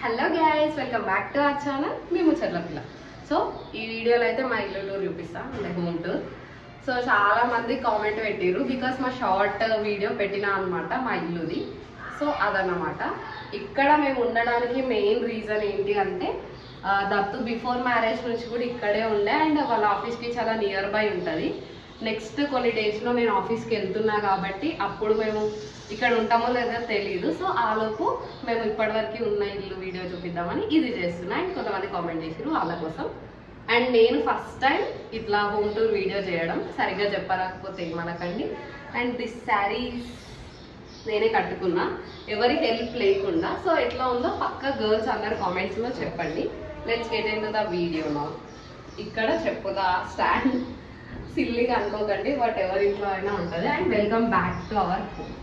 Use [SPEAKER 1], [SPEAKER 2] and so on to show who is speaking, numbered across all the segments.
[SPEAKER 1] Hello guys welcome back to our channel మేము ముచ్చట్ల పిల్ల సో ఈ వీడియోలో అయితే మా ఇల్లు టూర్ చూపిస్తా అంటే హోమ్ టూర్ సో చాలా మంది కామెంట్ పెట్టిర్రు బికాస్ మా షార్ట్ వీడియో పెట్టినా అనమాట మా ఇల్లుది సో అదన్నమాట ఇక్కడ మేము ఉండడానికి మెయిన్ రీజన్ ఏంటి అంటే ఆ, దత్తు బిఫోర్ మ్యారేజ్ నుంచి కూడా ఇక్కడే ఉండే అండ్ వాళ్ళ ఆఫీస్కి చాలా నియర్ బై ఉంటుంది నెక్స్ట్ కొన్ని డేస్లో నేను ఆఫీస్కి వెళ్తున్నా కాబట్టి అప్పుడు మేము ఇక్కడ ఉంటామో లేదో తెలియదు సో ఆలోపు మేము ఇప్పటివరకు ఉన్న ఇల్లు వీడియో చూపిద్దామని ఇది చేస్తున్నా అండ్ కొంతమంది కామెంట్ చేసారు వాళ్ళ కోసం అండ్ నేను ఫస్ట్ టైం ఇట్లా హోమ్ టూర్ వీడియో చేయడం సరిగ్గా చెప్పరాకపోతే ఏమనకండి అండ్ దిస్ శారీస్ నేనే కట్టుకున్నా ఎవరి హెల్ప్ లేకుండా సో ఎట్లా ఉందో పక్క గర్ల్స్ అందరు కామెంట్స్లో చెప్పండి let's get into the video నా ఇక్కడ చెప్పుదా స్టాండ్ సిల్లీగా అనుకోకండి బట్ ఎవరి ఇంట్లో అయినా ఉంటుంది and welcome back to our home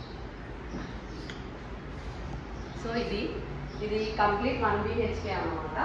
[SPEAKER 1] so ఇది ఇది కంప్లీట్ వన్ బిహెచ్కే అనమాట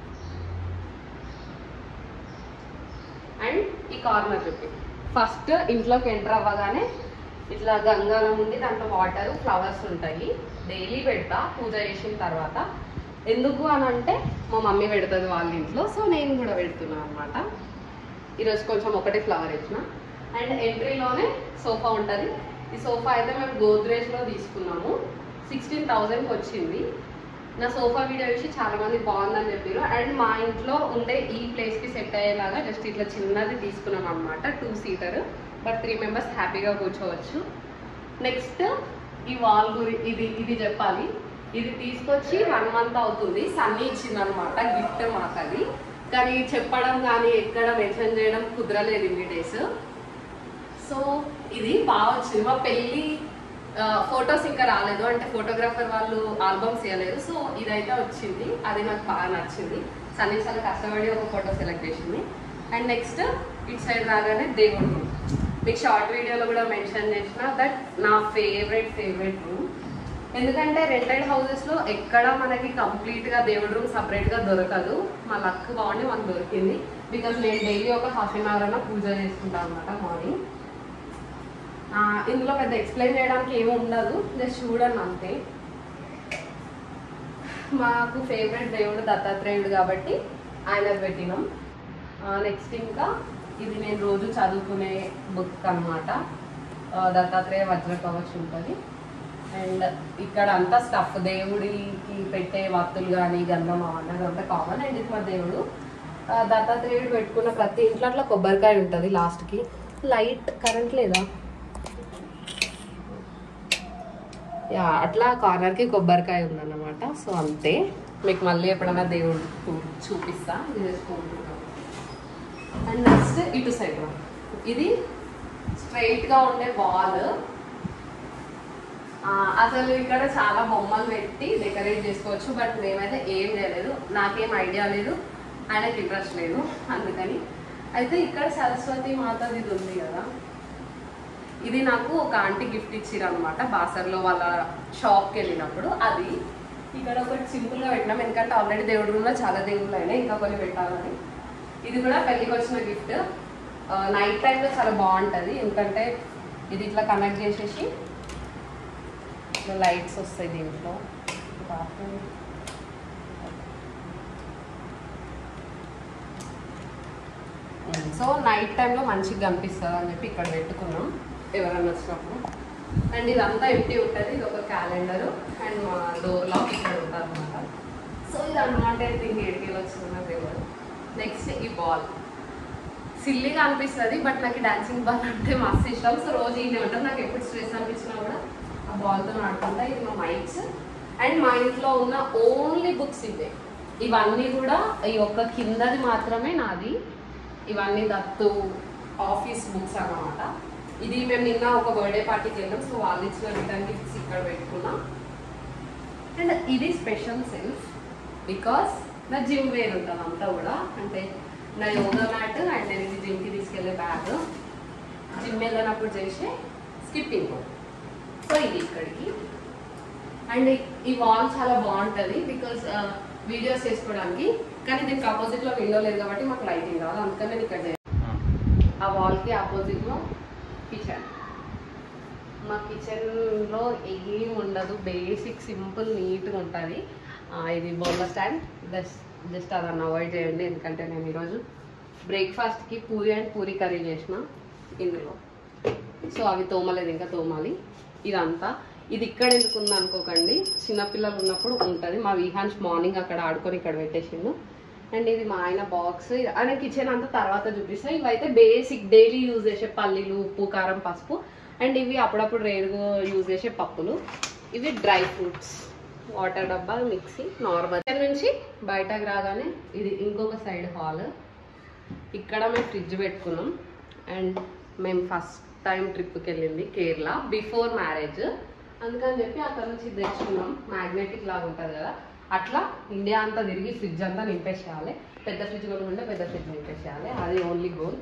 [SPEAKER 1] అండ్ ఈ కార్నర్ చూపి ఫస్ట్ ఇంట్లోకి ఎంటర్ అవ్వగానే ఇట్లా గంగాలం ఉండి దాంట్లో వాటర్ ఫ్లవర్స్ ఉంటాయి డైలీ పెడతా పూజ చేసిన తర్వాత ఎందుకు అని అంటే మా మమ్మీ పెడుతుంది వాళ్ళ ఇంట్లో సో నేను కూడా పెడుతున్నాను అనమాట ఈరోజు కొంచెం ఒకటి ఫ్లవర్ ఇచ్చిన అండ్ ఎంట్రీలోనే సోఫా ఉంటుంది ఈ సోఫా అయితే మేము గోద్రేజ్లో తీసుకున్నాము సిక్స్టీన్ థౌజండ్కి వచ్చింది నా సోఫా వీడియో చూసి చాలా మంది బాగుందని చెప్పారు అండ్ మా ఇంట్లో ఉండే ఈ ప్లేస్కి సెట్ అయ్యేలాగా జస్ట్ ఇట్లా చిన్నది తీసుకున్నాం అనమాట two seater but three members హ్యాపీగా కూర్చోవచ్చు నెక్స్ట్ ఈ వాల్ గురి ఇది ఇది చెప్పాలి ఇది తీసుకొచ్చి వన్ మంత్ అవుతుంది సన్నీ ఇచ్చింది అనమాట గిఫ్ట్ మాకు అది కానీ చెప్పడం కానీ ఎక్కడ మెన్షన్ చేయడం కుదరలేదు ఇన్ని డేస్ సో ఇది బాగా వచ్చింది మా పెళ్ళి ఫొటోస్ ఇంకా రాలేదు అంటే ఫోటోగ్రాఫర్ వాళ్ళు ఆల్బమ్స్ ఇవ్వలేదు సో ఇదైతే వచ్చింది అది నాకు బాగా నచ్చింది సన్నీ చాలా కష్టపడి ఒక ఫోటో సెలెక్ట్ చేసింది అండ్ నెక్స్ట్ ఇటు సైడ్ రాగానే దేవుడు room. మీకు షార్ట్ వీడియోలో కూడా మెన్షన్ చేసిన దట్ నా ఫేవరెట్ ఫేవరెట్ రూమ్ ఎందుకంటే రెంటెడ్ హౌసెస్లో ఎక్కడ మనకి కంప్లీట్గా దేవుడి రూమ్ సపరేట్గా దొరకదు మా లక్ బాగుండి మనకు దొరికింది బికాజ్ నేను డైలీ ఒక హాఫ్ అన్ అవర్ అన్న పూజ చేసుకుంటాను అనమాట మార్నింగ్ ఆ, ఇందులో పెద్ద ఎక్స్ప్లెయిన్ చేయడానికి ఏమి ఉండదు జస్ట్ చూడండి అంతే మాకు ఫేవరెట్ దేవుడు దత్తాత్రేయుడు కాబట్టి ఆయన పెట్టినాం నెక్స్ట్ ఇంకా ఇది నేను రోజు చదువుకునే బుక్ అనమాట దత్తాత్రేయ వజ్ర కవచ్ ఉంటుంది అండ్ ఇక్కడ అంతా స్టఫ్ దేవుడికి పెట్టే వత్తులు కానీ గంధం అవన్నీ అదంతా కామన్ అండ్ ఇది మా దేవుడు ఆ, దత్తాత్రేయుడు పెట్టుకున్న ప్రతి ఇంట్లో అట్లా కొబ్బరికాయ ఉంటుంది లాస్ట్కి లైట్ కరెంట్ లేదా యా అట్లా కార్నర్కి కొబ్బరికాయ ఉందన్నమాట సో అంతే మీకు మళ్ళీ ఎప్పుడైనా దేవుడు చూ- చూపిస్తా ఇది చేసుకుంటున్నాను అండ్ నెక్స్ట్ ఇటు సైడ్ రా. ఇది స్ట్రైట్గా ఉండే వాల్ అసలు ఇక్కడ చాలా బొమ్మలు పెట్టి డెకరేట్ చేసుకోవచ్చు బట్ మేమైతే ఏం చేయలేదు నాకేం ఐడియా లేదు ఆయనకి ఇంట్రెస్ట్ లేదు అందుకని అయితే ఇక్కడ సరస్వతి మాతది ఇది ఉంది కదా ఇది నాకు ఒక ఆంటీ గిఫ్ట్ ఇచ్చిరు అనమాట బాసర్లో వాళ్ళ షాప్కి వెళ్ళినప్పుడు అది ఇక్కడ ఒకటి సింపుల్గా పెట్టినాం ఎందుకంటే ఆల్రెడీ దేవుడి రూమ్లో చాలా దేవుళ్ళు అయినాయి ఇంకా కొన్ని పెట్టాలని ఇది కూడా పెళ్ళికి వచ్చిన గిఫ్ట్ నైట్ టైంలో చాలా బాగుంటుంది ఎందుకంటే ఇది ఇట్లా కనెక్ట్ చేసేసి ఇట్లా లైట్స్ వస్తాయి దీంట్లో బాత్రూమ్ సో నైట్ టైంలో మంచిగా కనిపిస్తుంది అని చెప్పి ఇక్కడ పెట్టుకున్నాం ఎవరన్నా వచ్చినప్పుడు అండ్ ఇదంతా ఎంటీ ఉంటుంది ఇది ఒక క్యాలెండర్ అండ్ మా డోర్ లాక్ ఇక్కడ ఉంటుంది అనమాట సో ఇది అనమాట థింక్ ఏడికి వచ్చిన దేవుడు నెక్స్ట్ ఈ బాల్ సిల్లీగా అనిపిస్తుంది బట్ నాకు డాన్సింగ్ బాల్ అంటే మస్తు ఇష్టం సో రోజు ఈయన ఉంటుంది నాకు ఎప్పుడు స్ట్రెస్ అనిపించినా కూడా ఆ బాల్తో ఆడుకుంటా ఇది మా మైక్స్ అండ్ మా ఇంట్లో ఉన్న ఓన్లీ బుక్స్ ఇవే ఇవన్నీ కూడా ఈ ఒక్క కిందది మాత్రమే నాది ఇవన్నీ దత్తు ఆఫీస్ బుక్స్ అన్నమాట ఇది మేము నిన్న ఒక బర్త్డే పార్టీకి వెళ్ళాం సో వాళ్ళు ఇచ్చిన రిటర్న్ గిఫ్ట్స్ ఇక్కడ పెట్టుకున్నాం అండ్ ఇది స్పెషల్ సెల్ఫ్ బికాస్ నా జిమ్ వేర్ ఉంటుంది అంతా కూడా అంటే నా యోగా మ్యాట్ అండ్ నేను ఇది జిమ్కి తీసుకెళ్ళే బ్యాగ్ జిమ్ వెళ్ళినప్పుడు చేసే స్కిప్పింగ్ సో ఇది ఇక్కడికి అండ్ ఈ వాల్ చాలా బాగుంటుంది బికాస్ వీడియోస్ చేసుకోవడానికి కానీ దీనికి ఆపోజిట్లో విండో లేదు కాబట్టి మాకు లైటింగ్ రాదు అందుకని నేను ఇక్కడ చేయాలి. ఆ వాల్కి ఆపోజిట్లో కిచెన్ మా కిచెన్లో ఏం ఉండదు బేసిక్ సింపుల్ నీట్గా ఉంటుంది ఆ, ఇది బౌల్ల స్టాండ్ జస్ట్ జస్ట్ అదನ್ನು అవాయిడ్ చేయండి ఎందుకంటే నేను ఈరోజు బ్రేక్ఫాస్ట్కి పూరి అండ్ పూరి కర్రీ చేసిన ఇందులో సో అవి తోమలేదు ఇంకా తోమాలి ఇదంతా ఇది ఇక్కడ ఎందుకు ఉంది అనుకోకండి చిన్నపిల్లలు ఉన్నప్పుడు ఉంటుంది మా విహాన్స్ మార్నింగ్ అక్కడ ఆడుకొని ఇక్కడ పెట్టేసిండు అండ్ ఇది మా ఆయన బాక్స్ ఆయన కిచెన్ అంతా తర్వాత చూపిస్తా ఇవైతే బేసిక్ డైలీ యూజ్ చేసే పల్లీలు ఉప్పు కారం పసుపు అండ్ ఇవి అప్పుడప్పుడు రేరుగా యూజ్ చేసే పప్పులు ఇవి డ్రై ఫ్రూట్స్ వాటర్ డబ్బా మిక్సీ నార్మల్ ఇక్కడ నుంచి బయటకు రాగానే ఇది ఇంకొక సైడ్ హాల్ ఇక్కడ మేము ఫ్రిడ్జ్ పెట్టుకున్నాం అండ్ మేము ఫస్ట్ టైం ట్రిప్కి వెళ్ళింది కేరళ బిఫోర్ మ్యారేజ్ అందుకని చెప్పి అక్కడ నుంచి ఇది తెచ్చుకున్నాం మ్యాగ్నెటిక్ లాగా ఉంటుంది కదా అట్లా ఇండియా అంతా తిరిగి ఫ్రిడ్జ్ అంతా నింపేసేయాలి పెద్ద ఫ్రిడ్జ్ కొనుక్కుంటే పెద్ద ఫ్రిడ్జ్ నింపేసేయాలి అది ఓన్లీ గోల్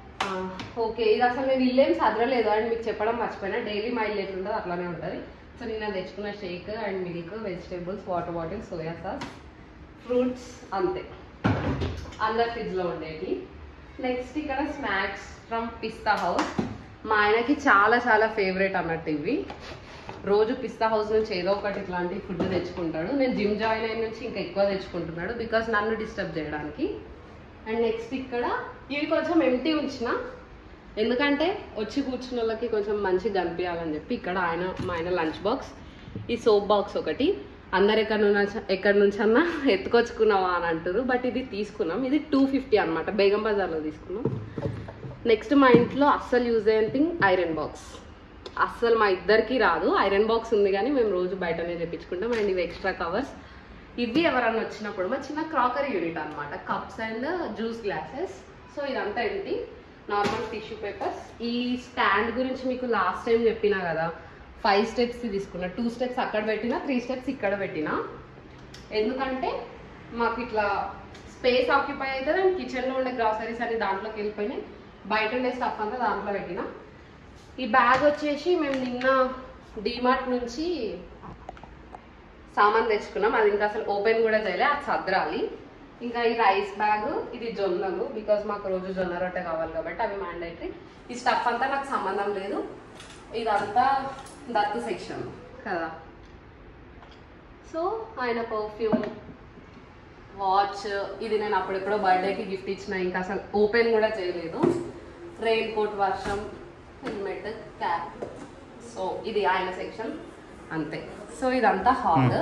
[SPEAKER 1] ఓకే ఇది అసలు నేను ఇల్లేం చదవలేదు అండ్ మీకు చెప్పడం మర్చిపోయినా డైలీ మా ఇల్లు ఎట్లుంటుంది అట్లానే ఉంటుంది సో నేను తెచ్చుకున్న shake and milk vegetables water bottle soya sauce fruits అంతే అందరు ఫ్రిడ్జ్లో ఉండేవి నెక్స్ట్ ఇక్కడ స్నాక్స్ ఫ్రమ్ పిస్తా హౌస్ మా ఆయనకి చాలా చాలా ఫేవరెట్ అన్నట్టు ఇవి రోజు పిస్తా హౌస్ నుంచి ఏదో ఒకటి ఇట్లాంటి ఫుడ్ తెచ్చుకుంటాడు నేను జిమ్ జాయిన్ అయిన నుంచి ఇంకా ఎక్కువ తెచ్చుకుంటున్నాడు బికాస్ నన్ను డిస్టర్బ్ చేయడానికి అండ్ నెక్స్ట్ ఇక్కడ ఇవి కొంచెం ఎంటీ ఉంచిన ఎందుకంటే వచ్చి కూర్చున్న వాళ్ళకి కొంచెం మంచిగా కనిపించాలని చెప్పి ఇక్కడ ఆయన మా ఆయన లంచ్ బాక్స్ ఈ సోప్ బాక్స్ ఒకటి అందరు ఎక్కడ నుంచి ఎక్కడి నుంచి అన్నా ఎత్తుకొచ్చుకున్నావా అని అంటారు బట్ ఇది తీసుకున్నాం ఇది టూ ఫిఫ్టీ అనమాట బేగం బజార్లో తీసుకున్నాం నెక్స్ట్ మా ఇంట్లో అస్సలు యూజ్ అయ్యే థింగ్ ఐరన్ బాక్స్ అస్సలు మా ఇద్దరికి రాదు ఐరన్ బాక్స్ ఉంది కానీ మేము రోజు బయటనే తెప్పించుకుంటాం అండ్ ఇవి ఎక్స్ట్రా కవర్స్ ఇవి ఎవరన్నా వచ్చినప్పుడు మా చిన్న క్రాకరీ యూనిట్ అన్నమాట cups and juice glasses so ఇదంతా ఏంటి నార్మల్ టిష్యూ పేపర్స్ ఈ స్టాండ్ గురించి మీకు లాస్ట్ టైం చెప్పినా కదా ఫైవ్ స్టెప్స్ తీసుకున్నా టూ స్టెప్స్ అక్కడ పెట్టినా త్రీ స్టెప్స్ ఇక్కడ పెట్టినా ఎందుకంటే మాకు ఇట్లా స్పేస్ ఆక్యుపై అవుతుంది అండ్ కిచెన్లో ఉండే గ్రాసరీస్ అన్ని దాంట్లోకి వెళ్ళిపోయినాయి బయట ఉండే స్టఫ్ అంతా దాంట్లో పెట్టినా ఈ బ్యాగ్ వచ్చేసి మేము నిన్న డిమార్ట్ నుంచి సామాన్ తెచ్చుకున్నాం అది ఇంకా అసలు ఓపెన్ కూడా చేయలే అది సర్దరాలి ఇంకా ఈ రైస్ బ్యాగ్ ఇది జొన్నలు బికాజ్ మాకు రోజు జొన్న రొట్టె కావాలి కాబట్టి అవి మ్యాండేటరీ ఈ స్టఫ్ అంతా నాకు సంబంధం లేదు ఇదంతా దత్తు సెక్షన్ కదా సో ఆయన పర్ఫ్యూమ్ వాచ్ ఇది నేను అప్పుడెప్పుడో బర్త్డేకి గిఫ్ట్ ఇచ్చిన ఇంకా అసలు ఓపెన్ కూడా చేయలేదు రెయిన్ కోట్ వర్షం హెల్మెట్ క్యాప్ సో ఇది ఆయన సెక్షన్ అంతే సో ఇదంతా హాల్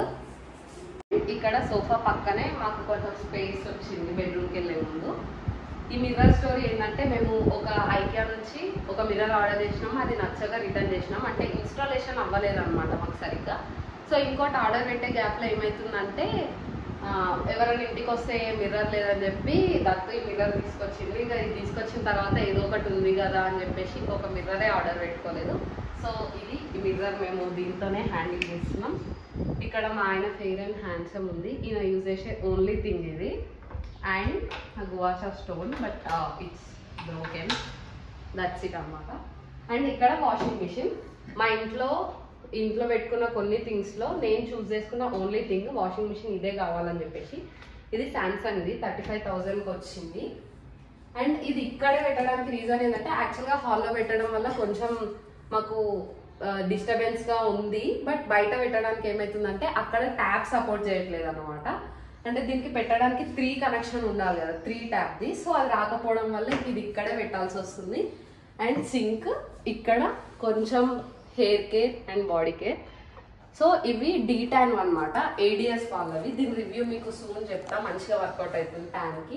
[SPEAKER 1] ఇక్కడ సోఫా పక్కనే మాకు కొంచెం స్పేస్ వచ్చింది బెడ్రూమ్కి వెళ్ళే ముందు ఈ మిర్రర్ స్టోరీ ఏంటంటే మేము ఒక ఐకియా నుంచి ఒక మిర్రర్ ఆర్డర్ చేసినాం అది నచ్చగా రిటర్న్ చేసినాం అంటే ఇన్స్టాలేషన్ అవ్వలేదు అనమాట మాకు సరిగ్గా సో ఇంకోటి ఆర్డర్ పెట్టే గ్యాప్లో ఏమవుతుందంటే ఆ, ఎవరైనా ఇంటికి వస్తే మిర్రర్ లేదని చెప్పి దత్తు ఈ మిర్రర్ తీసుకొచ్చింది ఇంకా ఇది తీసుకొచ్చిన తర్వాత ఏదో ఒకటి ఉంది కదా అని చెప్పేసి ఇంకొక మిర్రరే ఆర్డర్ పెట్టుకోలేదు సో ఇది ఈ మిర్రర్ మేము దీంతోనే హ్యాండిల్ చేస్తున్నాం ఇక్కడ మా ఆయన ఫెయిర్ అండ్ హ్యాండ్సమ్ ఉంది ఈయన యూజ్ చేసే ఓన్లీ థింగ్ ఇది and gua sha stone but it's broken that's it అన్నమాట అండ్ ఇక్కడ వాషింగ్ మిషన్ మా ఇంట్లో ఇంట్లో పెట్టుకున్న కొన్ని థింగ్స్లో నేను చూస్ చేసుకున్న ఓన్లీ థింగ్ వాషింగ్ మిషన్ ఇదే కావాలని చెప్పేసి ఇది శాంసంగ్ది థర్టీ ఫైవ్ థౌజండ్కి వచ్చింది అండ్ ఇది ఇక్కడే పెట్టడానికి రీజన్ ఏంటంటే యాక్చువల్గా హాల్లో పెట్టడం వల్ల కొంచెం మాకు డిస్టర్బెన్స్ గా ఉంది బట్ బయట పెట్టడానికి ఏమవుతుందంటే అక్కడ ట్యాప్ సపోర్ట్ చేయట్లేదు అనమాట అంటే దీనికి పెట్టడానికి త్రీ కనెక్షన్ ఉండాలి కదా త్రీ ట్యాప్ది సో అది రాకపోవడం వల్ల ఇది ఇక్కడే పెట్టాల్సి వస్తుంది అండ్ సింక్ ఇక్కడ కొంచెం hair care and body care so ఇవి డీ ట్యాన్ అనమాట ఏడిఎస్ వాళ్ళవి దీని రివ్యూ మీకు సూన్ చెప్తా మంచిగా వర్కౌట్ అవుతుంది ట్యాన్కి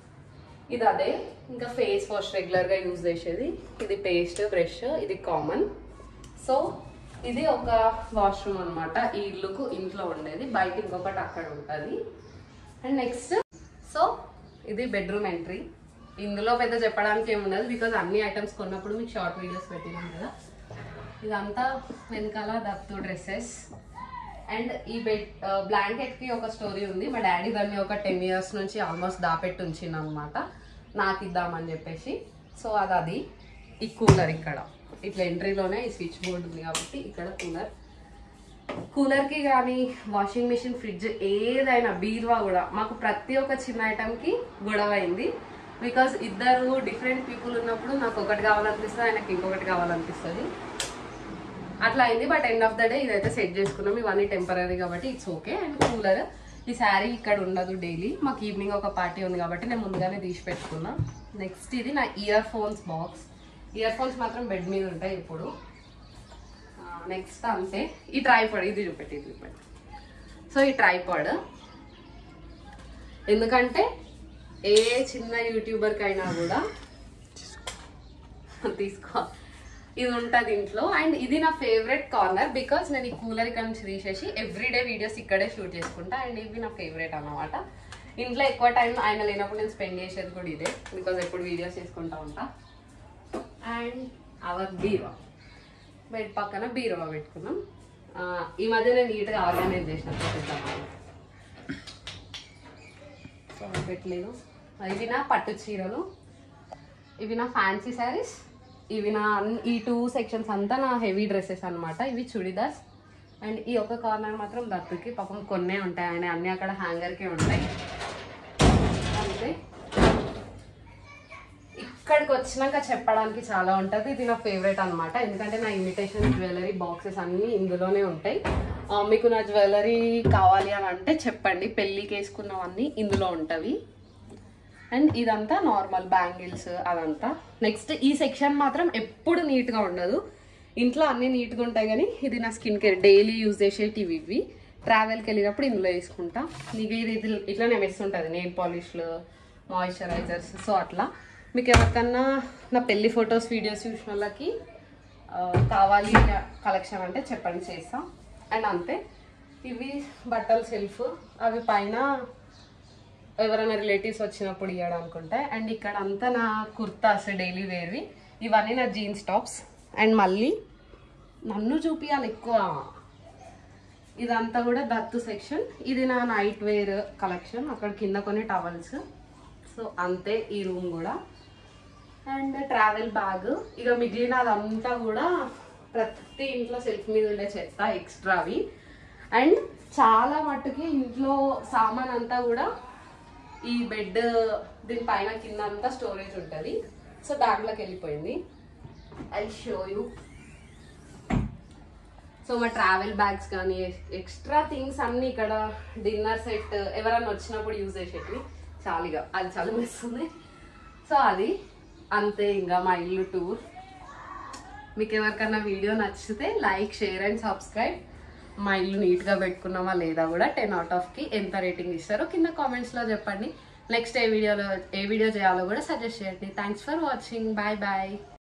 [SPEAKER 1] ఇది అదే ఇంకా ఫేస్ వాష్ రెగ్యులర్గా యూజ్ చేసేది ఇది పేస్ట్ బ్రష్ ఇది కామన్ సో ఇది ఒక వాష్రూమ్ అనమాట ఈ ఇల్లుకు ఇంట్లో ఉండేది బయట ఇంకొకటి అక్కడ ఉంటుంది అండ్ నెక్స్ట్ సో ఇది బెడ్రూమ్ ఎంట్రీ ఇందులో పెద్ద చెప్పడానికి ఏముండదు బికాజ్ అన్ని ఐటమ్స్ కొన్నప్పుడు మీకు షార్ట్ వీడియోస్ పెట్టినాం కదా ఇదంతా వెనకాల దత్తు డ్రెస్సెస్ అండ్ ఈ బెడ్ బ్లాంకెట్కి ఒక స్టోరీ ఉంది మా డాడీ దాన్ని ఒక టెన్ ఇయర్స్ నుంచి ఆల్మోస్ట్ దాపెట్టి ఉంచింది అనమాట నాకు ఇద్దామని చెప్పేసి సో అది అది ఈ కూలర్ ఇక్కడ ఇట్లా ఎంట్రీలోనే ఈ స్విచ్ బోర్డ్ ఉంది కాబట్టి ఇక్కడ కూలర్ కూలర్కి కానీ వాషింగ్ మిషన్ ఫ్రిడ్జ్ ఏదైనా బీరువా కూడా మాకు ప్రతి ఒక్క చిన్న ఐటమ్కి గొడవ అయింది బికాస్ ఇద్దరు డిఫరెంట్ పీపుల్ ఉన్నప్పుడు నాకు ఒకటి కావాలనిపిస్తుంది ఆయనకి ఇంకొకటి కావాలనిపిస్తుంది అట్లా అయింది but end of the day ఇదైతే సెట్ చేసుకున్నాం ఇవన్నీ టెంపరీ కాబట్టి ఇట్స్ ఓకే అండ్ కూలర్ ఈ శారీ ఇక్కడ ఉండదు డైలీ మాకు ఈవినింగ్ ఒక పార్టీ ఉంది కాబట్టి నేను ముందుగానే తీసి పెట్టుకున్నా నెక్స్ట్ ఇది నా earphones box earphones మాత్రం బెడ్ మీద ఉంటాయి ఇప్పుడు నెక్స్ట్ అంతే ఈ ట్రైపాడ్ ఇది చూపెట్టి ఇది చూపెట్టి సో ఈ ట్రైపాడ్ ఎందుకంటే ఏ చిన్న యూట్యూబర్కి అయినా కూడా తీసుకో ఇది ఉంటుంది ఇంట్లో అండ్ ఇది నా ఫేవరెట్ కార్నర్ బికాస్ నేను ఈ కూలర్ ఇక్కడ నుంచి తీసేసి ఎవ్రీడే వీడియోస్ ఇక్కడే షూట్ చేసుకుంటా అండ్ ఇవి నా ఫేవరెట్ అన్నమాట ఇంట్లో ఎక్కువ టైం ఆయన లేనప్పుడు నేను స్పెండ్ చేసేది కూడా ఇదే బికాస్ ఎప్పుడు వీడియోస్ చేసుకుంటా ఉంటా అండ్ అవర్ బీరో బెడ్ పక్కన బీరువా పెట్టుకున్నాం ఆ, ఈ మధ్య నేను నీట్గా ఆర్గనైజ్ చేసిన చూపిద్దాం సో పెట్టలేదు ఇవి నా పట్టు చీరలు ఇవి నా ఫ్యాన్సీ శారీస్ ఇవి నా అన్- ఈ టూ సెక్షన్స్ అంతా నా హెవీ డ్రెస్సెస్ అన్నమాట ఇవి చుడిదార్స్ అండ్ ఈ ఒక కార్నర్ మాత్రం దత్తుకి పాపం కొన్నే ఉంటాయి ఆయన అన్ని అక్కడ హ్యాంగర్కే ఉంటాయి అంతే ఇక్కడికి వచ్చినాక చెప్పడానికి చాలా ఉంటుంది ఇది నా ఫేవరెట్ అన్నమాట ఎందుకంటే నా ఇమిటేషన్ జ్యువెలరీ బాక్సెస్ అన్నీ ఇందులోనే ఉంటాయి ఆ, మీకు నా జ్యువెలరీ కావాలి అని అంటే చెప్పండి పెళ్ళికి వేసుకున్నవన్నీ ఇందులో ఉంటవి అండ్ ఇదంతా నార్మల్ బ్యాంగిల్స్ అదంతా నెక్స్ట్ ఈ సెక్షన్ మాత్రం ఎప్పుడు నీట్గా ఉండదు ఇంట్లో అన్నీ నీట్గా ఉంటాయి కానీ ఇది నా స్కిన్ కేర్ డైలీ యూజ్ చేసేటివి ఇవి ట్రావెల్కి వెళ్ళినప్పుడు ఇందులో వేసుకుంటా నీకు ఇది ఇది ఇట్లానే మెస్ ఉంటుంది నెయిల్ పాలిష్లు మాయిశ్చరైజర్స్ సో అట్లా మీకు ఎవరికన్నా నా పెళ్లి ఫొటోస్ వీడియోస్ చూసిన వాళ్ళకి ఆ, కావాలి కలెక్షన్ అంటే చెప్పండి చేస్తాం అండ్ అంతే ఇవి బట్టల సెల్ఫ్ అవి పైన ఎవరైనా రిలేటివ్స్ వచ్చినప్పుడు ఇవ్వడానికి ఉంటాయి అండ్ ఇక్కడ అంతా నా కుర్తాస్ డైలీ వేర్వి ఇవన్నీ నా జీన్స్ టాప్స్ అండ్ మళ్ళీ నన్ను చూపించాలి ఎక్కువ ఇదంతా కూడా దత్తు సెక్షన్ ఇది నా నైట్ వేర్ కలెక్షన్ అక్కడ కింద కొన్ని టవల్స్ సో అంతే ఈ రూమ్ కూడా అండ్ ట్రావెల్ బ్యాగ్ ఇక మిగిలినదంతా కూడా ప్రతి ఇంట్లో సెల్ఫ్ మీద ఉండే చెత్త ఎక్స్ట్రావి అండ్ చాలా మట్టుకి ఇంట్లో సామాన్ అంతా కూడా ఈ బెడ్ దీని పైన కింద అంతా స్టోరేజ్ ఉంటుంది సో దాంట్లోకి వెళ్ళిపోయింది ఐ షో యూ సో మా ట్రావెల్ బ్యాగ్స్ కానీ ఎక్స్ట్రా థింగ్స్ అన్ని ఇక్కడ డిన్నర్ సెట్ ఎవరైనా వచ్చినప్పుడు యూజ్ చేసేటివి చాలుగా అది చాలా మెస్తుంది సో అది అంతే ఇంకా మా ఇల్లు టూర్ మీకు ఎవరికన్నా వీడియో నచ్చితే లైక్ షేర్ అండ్ సబ్స్క్రైబ్ మా ఇల్లు నీట్గా పెట్టుకున్నామా లేదా కూడా టెన్ అవుట్ ఆఫ్కి ఎంత రేటింగ్ ఇస్తారో కింద కామెంట్స్లో చెప్పండి నెక్స్ట్ ఏ వీడియోలో ఏ వీడియో చేయాలో కూడా సజెస్ట్ చేయండి thanks for watching bye bye